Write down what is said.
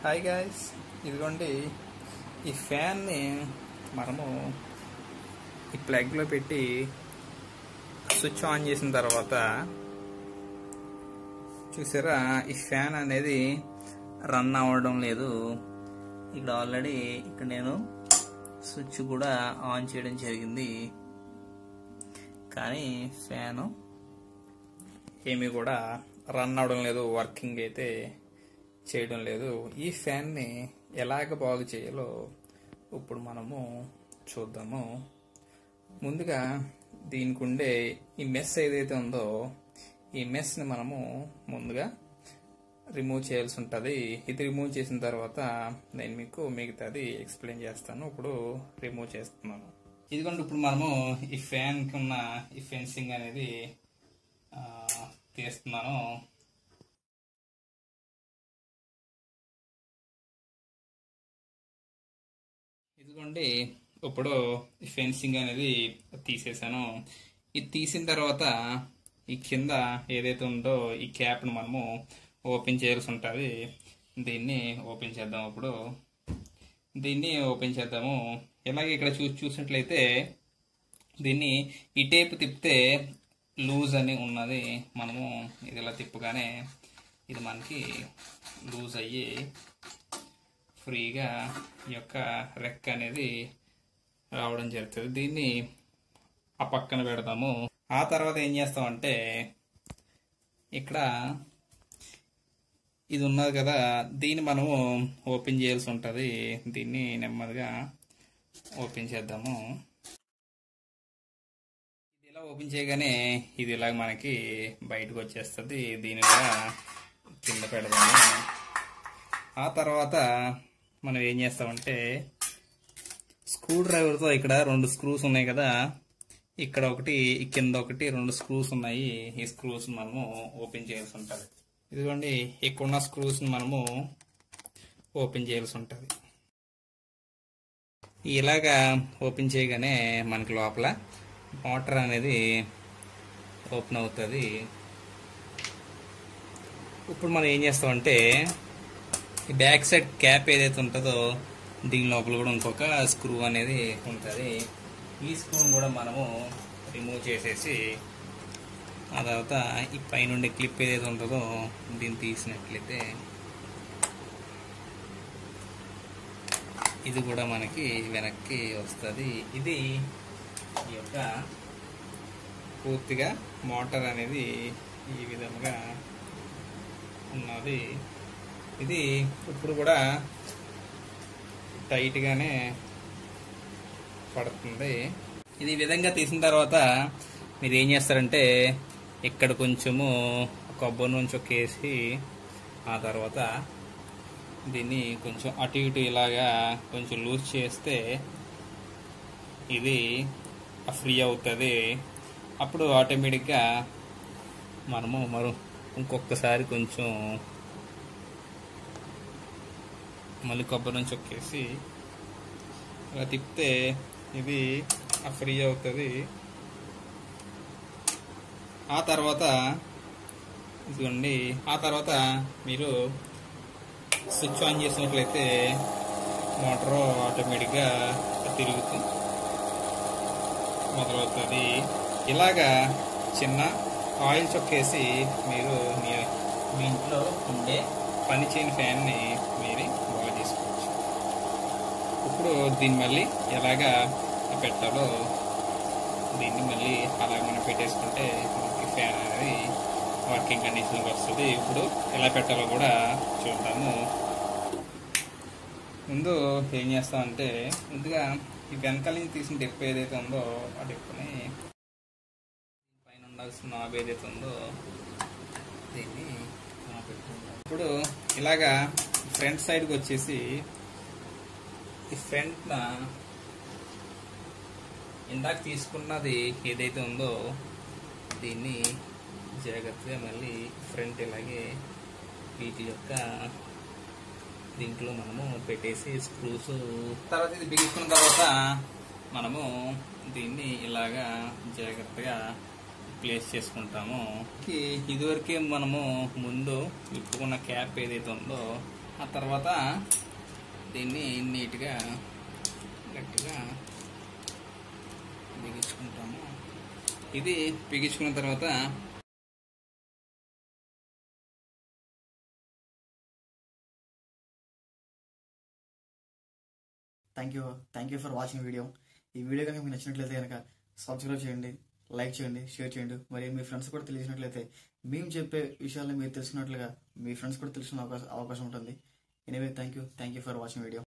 hi guys ఇదిగోండి ఈ ఫ్యాన్ని మనము ఈ ప్లగ్లో పెట్టి స్విచ్ ఆన్ చేసిన తర్వాత చూసారా ఈ ఫ్యాన్ అనేది రన్ అవ్వడం లేదు ఇక్కడ ఆల్రెడీ ఇక్కడ నేను స్విచ్ కూడా ఆన్ చేయడం జరిగింది కానీ ఫ్యాను ఏమీ కూడా రన్ అవడం లేదు వర్కింగ్ అయితే చేయడం లేదు ఈ ఫ్యాన్ని ఎలాగ బాగు చేయాలో ఇప్పుడు మనము చూద్దాము ముందుగా దీనికి ఉండే ఈ మెస్ ఏదైతే ఉందో ఈ మెస్ని మనము ముందుగా రిమూవ్ చేయాల్సి ఉంటుంది ఇది రిమూవ్ చేసిన తర్వాత నేను మీకు మిగతాది ఎక్స్ప్లెయిన్ చేస్తాను ఇప్పుడు రిమూవ్ చేస్తున్నాను ఇదిగోండి ఇప్పుడు మనము ఈ ఫ్యాన్కి ఉన్న ఈ ఫెన్సింగ్ అనేది ఆ, తీస్తున్నాను ఇదిగోండి ఇప్పుడు ఈ ఫెన్సింగ్ అనేది తీసేసాను ఇది తీసిన తర్వాత ఈ కింద ఏదైతే ఉందో ఈ క్యాప్ను మనము ఓపెన్ చేయాల్సి ఉంటుంది దీన్ని ఓపెన్ చేద్దాం ఇప్పుడు దీన్ని ఓపెన్ చేద్దాము ఇలాగే ఇక్కడ చూసి చూసినట్లయితే దీన్ని ఈ టేప్ తిప్పితే లూజ్ అని ఉన్నది మనము ఇది ఇలా తిప్పగానే ఇది మనకి లూజ్ అయ్యి ఫ్రీగా ఈ యొక్క రెక్క అనేది రావడం జరుగుతుంది దీన్ని ఆ పక్కన పెడతాము ఆ తర్వాత ఏం చేస్తామంటే ఇక్కడ ఇది ఉన్నది కదా దీన్ని మనము ఓపెన్ చేయాల్సి ఉంటుంది దీన్ని నెమ్మదిగా ఓపెన్ చేద్దాము ఇది ఇలా ఓపెన్ చేయగానే ఇది ఇలా మనకి బయటకు వచ్చేస్తుంది దీన్ని కూడా కింద పెడదాము ఆ తర్వాత మనం ఏం చేస్తామంటే స్క్రూ డ్రైవర్తో ఇక్కడ రెండు స్క్రూస్ ఉన్నాయి కదా ఇక్కడ ఒకటి ఈ కింద ఒకటి రెండు స్క్రూస్ ఉన్నాయి ఈ స్క్రూస్ మనము ఓపెన్ చేయాల్సి ఉంటుంది ఇదిగోండి ఇక్కడున్న స్క్రూస్ని మనము ఓపెన్ చేయాల్సి ఉంటుంది ఇలాగా ఓపెన్ చేయగానే మనకి లోపల మోటార్ అనేది ఓపెన్ అవుతుంది ఇప్పుడు మనం ఏం చేస్తామంటే ఈ బ్యాక్ సైడ్ క్యాప్ ఏదైతే ఉంటుందో దీని లోపల కూడా ఇంకొక స్క్రూ అనేది ఉంటుంది ఈ స్క్రూని కూడా మనము రిమూవ్ చేసేసి ఆ తర్వాత ఈ పైనుండే క్లిప్ ఏదైతే ఉంటుందో దీన్ని తీసినట్లయితే ఇది కూడా మనకి వెనక్కి వస్తుంది ఇది ఈ యొక్క పూర్తిగా మోటార్ అనేది ఈ విధంగా ఉన్నది ఇది ఇప్పుడు కూడా టైట్గానే పడుతుంది ఇది ఈ విధంగా తీసిన తర్వాత మీరు ఏం చేస్తారంటే ఇక్కడ కొంచెము కొబ్బరి నుంచి ఒకేసి ఆ తర్వాత దీన్ని కొంచెం అటు ఇటు ఇలాగా కొంచెం లూజ్ చేస్తే ఇది ఫ్రీ అవుతుంది అప్పుడు ఆటోమేటిక్గా మనము మరో ఇంకొకసారి కొంచెం మళ్ళీ కొబ్బరి నుంచి ఒక్కేసి ఇలా తిప్పితే ఇది ఫ్రీ అవుతుంది ఆ తర్వాత ఇదిగోండి ఆ తర్వాత మీరు స్విచ్ ఆన్ చేసినట్లయితే మోటార్ ఆటోమేటిక్గా తిరుగుతూ మొదలవుతుంది ఇలాగా చిన్న ఆయిల్ చొక్కేసి మీరు మీ మీ ఇంట్లో ఉండే పని చేయని ఫ్యాన్ని మీరు బాగా చేసుకోవచ్చు ఇప్పుడు దీన్ని మళ్ళీ ఎలాగా పెట్టాలో దీన్ని మళ్ళీ అలా మనం పెట్టేసుకుంటే మనకి ఫ్యాన్ అనేది వర్కింగ్ కండిషన్కి వస్తుంది ఇప్పుడు ఎలా పెట్టాలో కూడా చూద్దాము ముందు ఏం చేస్తామంటే ముందుగా ఈ వెనకాల నుంచి తీసిన డిప్ ఏదైతే ఉందో ఆ డిప్ని పైన ఉండాల్సిన నాబ్ ఏదైతే ఉందో దీన్ని మనం పెట్టుకుందాం ఇప్పుడు ఇలాగా ఫ్రంట్ సైడ్కి వచ్చేసి ఈ ఫ్రంట్ ఇందాక తీసుకున్నది ఏదైతే ఉందో దీన్ని జాగ్రత్తగా మళ్ళీ ఫ్రంట్ ఇలాగే వీటి యొక్క దీంట్లో మనము పెట్టేసి స్క్రూస్ తర్వాత ఇది బిగించుకున్న తర్వాత మనము దీన్ని ఇలాగా జాగ్రత్తగా ప్లేస్ చేసుకుంటాము ఈ- ఇదివరకే మనము ముందు విప్పుకున్న క్యాప్ ఏదైతే ఉందో ఆ తర్వాత దీన్ని నీట్గా గట్టిగా బిగించుకుంటాము ఇది బిగించుకున్న తర్వాత thank you thank you for watching video ఈ వీడియో కనుక మీకు నచ్చినట్లయితే కనుక సబ్స్క్రైబ్ చేయండి లైక్ చేయండి షేర్ చేయండి మరి మీ ఫ్రెండ్స్ కూడా తెలిసినట్లయితే మేము చెప్పే విషయాలను మీరు తెలుసుకున్నట్లుగా మీ ఫ్రెండ్స్ కూడా తెలుసుకునే అవకాశం అవకాశం ఉంటుంది anyway thank you thank you for watching video